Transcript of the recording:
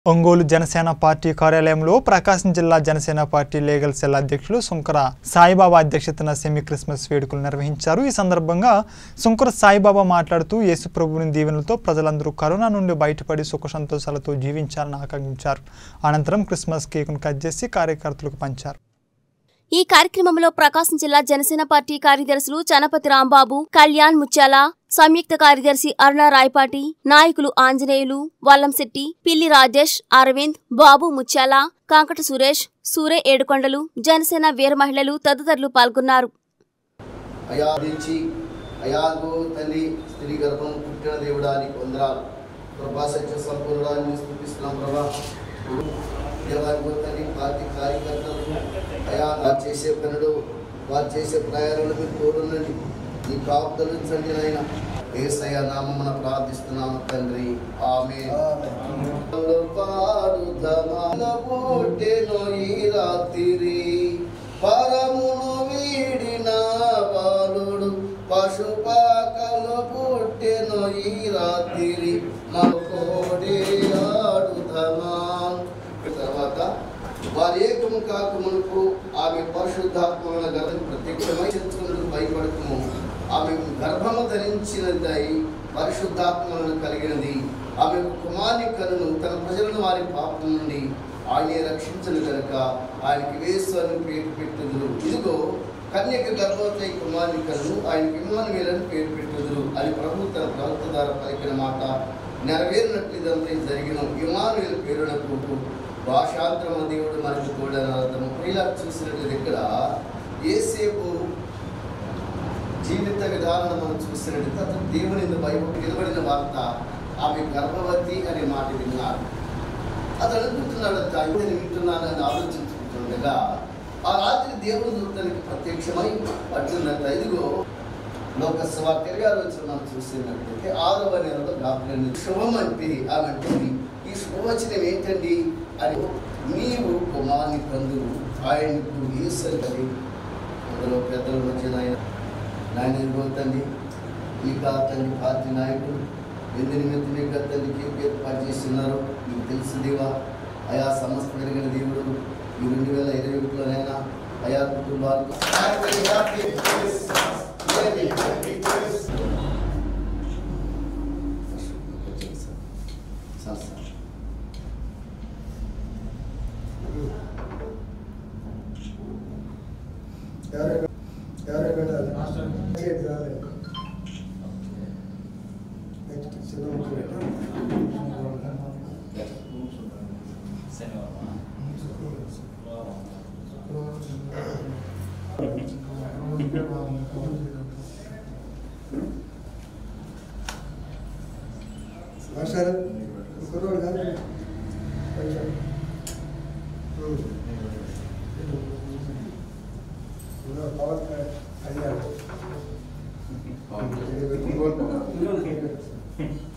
Ongole Janasena party కార్యాలయంలో ప్రకాశం జిల్లా Janasena party legal cell అధ్యక్షులు సుంకర సాయిబాబా అధ్యక్షతన సెమీ క్రిస్మస్ వేడుకలు నిర్వహించారు ఈ సందర్భంగా సుంకర సాయిబాబా మాట్లాడుతూ యేసు ప్రభువుని దీవెనలతో ప్రజలందరూ కరోనా నుండి బయటపడి సుఖ సంతోషాలతో జీవించాలని ఆకాంక్షించారు అనంతరం క్రిస్మస్ కేకును కట్ చేసి కార్యకర్తలకు పంచారు ఈ కార్యక్రమంలో ప్రకాశం జిల్లా జనసేన పార్టీ కార్యదర్శులు చనపతి రాంబాబు కళ్యాణ్ ముత్యాల సంయుక్త కార్యదర్శి అరుణ రాయపాటి నాయకులు ఆంజనేయులు వల్లంశెట్టి పిల్లి రాజేష్ అరవింద్ బాబు ముత్యాల కాంకట సురేష్ సూరే ఏడుకొండలు జనసేన వీర మహిళలు తదితరులు పాల్గొన్నారు అయాదించి అయాగో తల్లి స్త్రీ గర్భం పుట్టిన దేవుడానికి వందరాలు ప్రభా సత్య సంపూర్ణాన్ని స్థుతిస్తున్నాం ప్రభా దేవానికి తల్లి పార్టీ కార్యకర్తలకు అయా వారు చేసే పనులు వారు చేసే ప్రయాణాలు మీరు తోడునండి నీ కాపుదలు ఉంచండి నాయన ఏసయ నామమున ప్రార్థిస్తున్నాము తండ్రి ఆమె పుట్టెను ఈ రాత్రి పరమును వీడిన బాలుడు పశుపాకలు పుట్టెను ఈ రాత్రి మకోడే ఆడుదమా తర్వాత వారి ఏకము కాకమునకు ఆమె పరిశుద్ధాత్మల గర్భం ప్రత్యక్షమై చెంచుకున్నకు భయపడకము ఆమె గర్భము ధరించినదై పరిశుద్ధాత్మలను కలిగినది ఆమె కుమార్ని కనును తన ప్రజలను వారి పాపం నుండి ఆయనే రక్షించను కనుక ఆయనకి వేసు అని పేరు పెట్టుదురు ఇదిగో కన్యక గర్భవతి కుమార్ని కనును ఆయనకి ఇమ్మానువేలని పేరు పెట్టుదురు అని ప్రభు తన ప్రవక్త ద్వారా పలికిన మాట నెరవేరినట్లు ఇదంతా జరిగిన ఇమానువేల పేరునకు భాషాంతరమ దేవుడు మనకు తోడనర్థం ఇలా చూసినట్టు ఇక్కడ ఏసేపు జీవిత విధానం మనం చూసినట్టు అతను దేవుని బైబిల్ నిలబడిన వార్త ఆమె గర్భవతి అనే మాట విన్నారు అతను అనుకుంటున్నాడంట నేను వింటున్నానని ఆలోచించుకుంటుండగా ఆ రాత్రి దేవుడు దూతనికి ప్రత్యక్షమై పట్టిందంట ఇదిగో లోక సభ తిరగాలి వచ్చిన మనం చూసినట్లయితే ఆరవ నెలలో గాపులని శుభం అంటే ఆమె అంటుంది ఈ శుభవచనం ఏంటండి అని నీవు కుమార్ని పొందువు ఆయనకు ఈశ్వరి అందులో పెద్దల మధ్య నాయన నాయన ఇదిగో తండ్రి ఈ తండ్రి పార్టీ నాయకుడు ఎందు నిమిత్తం యొక్క తండ్రికి ఏర్పాటు చేస్తున్నారు మీకు తెలుసు దేవా అయా సమస్త పెరిగిన దేవుడు ఈ రెండు వేల ఇరవై ఒకటిలోనైనా అయా కుటుంబాలకు సార్ సార్ ఎవరు ఎవరు పెట్టాలి చేతి రాలేదు నెక్స్ట్ చిన్న ముక్క పెట్టు. మాస్టర్ కుర్రోడు కాదు కొంచెం ఇంకా పవన్ అడిగారు